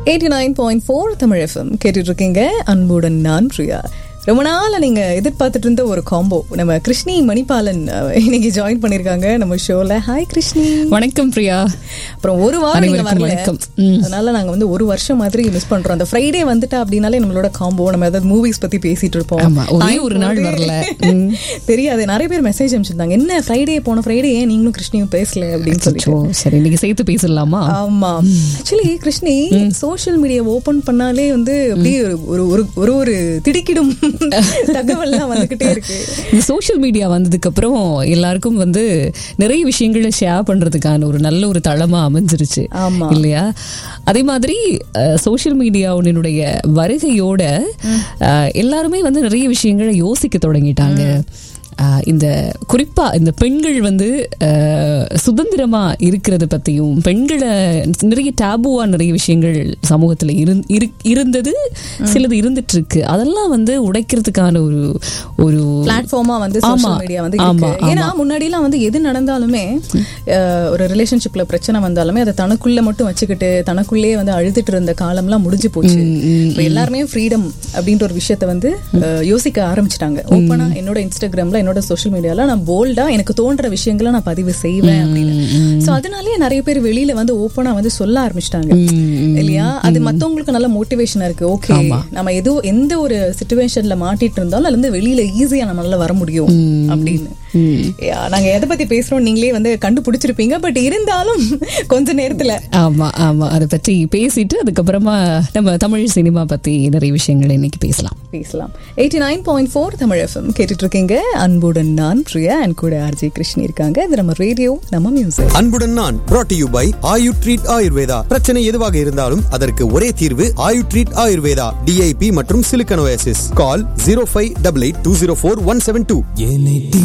Eighty nine point four Tamil FM கேட்டுட்டு இருக்கீங்க அன்புடன் நான் பிரியா ரொம்ப நாளா நீங்க எதிர்பார்த்துட்டு இருந்த ஒரு காம்போ நம்ம கிருஷ்ணி மணிபாலன் அஹ், இன்னைக்கு ஜாயின் பண்ணிருக்காங்க நம்ம ஷோல ஹாய் கிருஷ்ணி வணக்கம் பிரியா அப்புறம் ஒரு வாரம் நீங்க அனைவருக்கும் வரல வணக்கம். ம். அதனால நாங்க வந்து ஒரு வருஷம் மாதிரி மிஸ் பண்றோம் அந்த ஃப்ரைடே வந்துட்டா அப்படின்னாலே நம்மளோட காம்போ நம்ம ஏதாவது மூவிஸ் பத்தி பேசிட்டு இருப்போம் ஆமா, ஒரே Time ஒரு நாள் போகுது. வரல. ம். தெரியாது நிறைய பேர் மெசேஜ் அனுப்பிச்சிருந்தாங்க என்ன ஃப்ரைடே போன ஃப்ரைடே ஏன் நீங்களும் கிருஷ்ணியும் பேசல அப்படின்னு சொல்லிட்டு அச்சோ, சரி இன்னைக்கு சேர்த்து பேசலாமா ஆமா actually Krishni social media open பண்ணாலே வந்து அப்படியே ஒரு- ஒரு ஒரு ஒரு ஒரு திடுக்கிடும் தகவல்லாம் வந்துகிட்டே இருக்கு இந்த சோஷியல் மீடியா வந்ததுக்கு அப்புறம் எல்லாருக்கும் வந்து நிறைய விஷயங்களை ஷேர் பண்றதுக்கான ஒரு நல்ல ஒரு தளமா அமைஞ்சிருச்சு ஆமா. இல்லையா அதே மாதிரி சோஷியல் மீடியாவுடைய வருகையோட அஹ், எல்லாருமே வந்து நிறைய விஷயங்களை யோசிக்க தொடங்கிட்டாங்க அஹ், இந்த குறிப்பா இந்த பெண்கள் வந்து அஹ், சுதந்திரமா இருக்கிறத பத்தியும் பெண்களை நிறைய டேபுவா நிறைய விஷயங்கள் சமூகத்துல இருந்- இரு- இருந்தது சிலது இருந்துட்டு இருக்கு அதெல்லாம் வந்து உடைக்கிறதுக்கான ஒரு ஒரு பிளாட்ஃபார்மா வந்து ஆமா. சோஷியல் மீடியா வந்து ஆமா, இருக்கு ஏன்னா முன்னாடி எல்லாம் வந்து எது நடந்தாலுமே அஹ், ஒரு ரிலேஷன்ஷிப்ல பிரச்சனை வந்தாலுமே அதை தனக்குள்ள மட்டும் வச்சுக்கிட்டு தனக்குள்ளே வந்து அழுதுட்டு இருந்த காலம்லாம் முடிஞ்சு போச்சு இப்ப எல்லாருமே ஃப்ரீடம் அப்படின்ற ஒரு விஷயத்த வந்து அஹ், யோசிக்க ஆரம்பிச்சிட்டாங்க ஓப்பனா என்னோட இன்ஸ்டாகிராம்ல என்னோட சோஷியல் மீடியால நான் போல்டா எனக்கு தோன்ற விஷயங்களை நான் பதிவு செய்வேன் அப்படின்னு சோ அதனாலே நிறைய பேர் வெளியில வந்து ஓப்பனா வந்து சொல்ல ஆரம்பிச்சிட்டாங்க இல்லையா அது மத்தவங்களுக்கு நல்ல மோட்டிவேஷனா இருக்கு ஓகே நம்ம எதோ எந்த ஒரு சுச்சுவேஷன்ல மாட்டிட்டு இருந்தாலும் அதுல இருந்து வெளியில ஈஸியா நம்மளால வர முடியும் அப்படின்னு யா, நாங்க எதை பத்தி பேசுறோம் நீங்களே வந்து கண்டுபிடிச்சிருப்பீங்க பட் இருந்தாலும் கொஞ்ச நேரத்துல ஆமா ஆமா அதை பற்றி பேசிட்டு அதுக்கப்புறமா நம்ம தமிழ் சினிமா பத்தி நிறைய விஷயங்கள் இன்னைக்கு பேசலாம் பேசலாம் eighty nine point four Tamil FM கேட்டுட்டு இருக்கீங்க அன்புடன் நான் பிரியா அண்ட் கூட ஆர்ஜி கிருஷ்ணி இருக்காங்க இது நம்ம ரேடியோ நம்ம மியூசிக் அன்புடன் நான் brought to you by Ayu treat Ayurveda பிரச்சனை எதுவாக இருந்தாலும் அதற்கு ஒரே தீர்வு ஆயு ட்ரீட் ஆயுர்வேதா டிஐபி மற்றும் சிலிக்கனோசிஸ் call zero five double eight two zero four one seven two